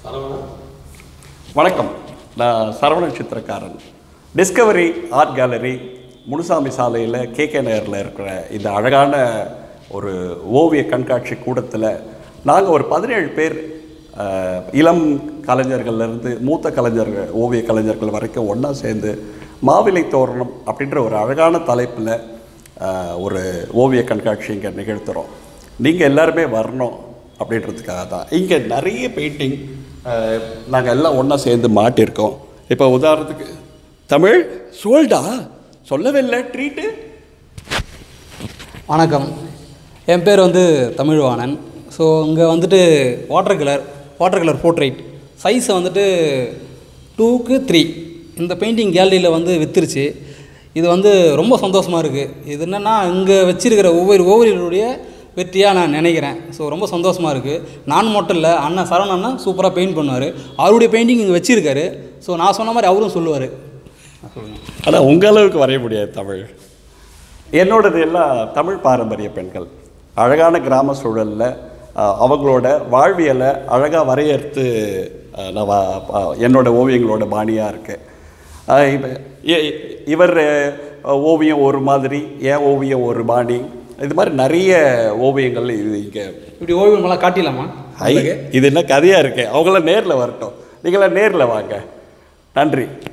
வணக்கம் நான் சரவணன் சித்திரக்காரன் டிஸ்கவரி ஆர்ட் கேலரி முனுசாமி சாலையில் கேகே நகரில் இருக்கிற இந்த அழகான ஒரு ஓவிய கண்காட்சி கூடத்தில் நாங்கள் ஒரு பதினேழு பேர் அஹ், இளம் கலைஞர்கள்லேருந்து மூத்த கலைஞர்கள் ஓவிய கலைஞர்கள் வரைக்கும் ஒன்றா சேர்ந்து மாவிலை தோரணம் அப்படின்ற ஒரு அழகான தலைப்பில் அஹ், ஒரு ஓவிய கண்காட்சி இங்கே நிகழ்த்துகிறோம் நீங்கள் எல்லாருமே வரணும் அப்படின்றதுக்காக தான் இங்கே நிறைய பெயிண்டிங் நாங்கள் எல்லாம் ஒன்றா சேர்ந்து மாட்டியிருக்கோம் இப்போ உதாரணத்துக்கு தமிழ் சோல்டா சொல்லவே இல்லை ட்ரீட்டு வணக்கம் என் பேர் வந்து தமிழ்வாணன் ஸோ இங்கே வந்துட்டு water colour water colour portrait சைஸை வந்துட்டு டூக்கு த்ரீ இந்த பெயிண்டிங் கேலரியில் வந்து வித்துருச்சு இது வந்து ரொம்ப சந்தோஷமாக இருக்குது இது என்னென்னா இங்கே வச்சிருக்கிற ஒவ்வொரு ஓவியர்களுடைய வெற்றியாக நான் நினைக்கிறேன் ஸோ ரொம்ப சந்தோஷமாக இருக்குது நான் மட்டும் இல்லை அண்ணன் சரவணன் அண்ணன் சூப்பராக பெயிண்ட் பண்ணுவார் அவருடைய பெயிண்டிங் இங்கே வச்சிருக்காரு ஸோ நான் சொன்ன மாதிரி அவரும் சொல்லுவார் சொல்லுங்கள் ஆனால் உங்கள் அளவுக்கு வரைய முடியாது தமிழ் என்னோடது எல்லாம் தமிழ் பாரம்பரிய பெண்கள் அழகான கிராம சூழலில் அவங்களோட வாழ்வியலை அழகாக வரையறுத்து அஹ், நான் வா- ப- என்னோட ஓவியங்களோட பாணியாக இருக்குது இவர் அஹ், ஓவியம் ஒரு மாதிரி என் ஓவியம் ஒரு பாணி இது மாதிரி நிறைய ஓவியங்கள் இது இங்கே இப்படி ஓவியம் எல்லாம் காட்டிடலாமா ஐ இது என்ன கதையாக இருக்கு அவங்கள நேரில் வரட்டும் நீங்களாம் நேரில் வாங்க நன்றி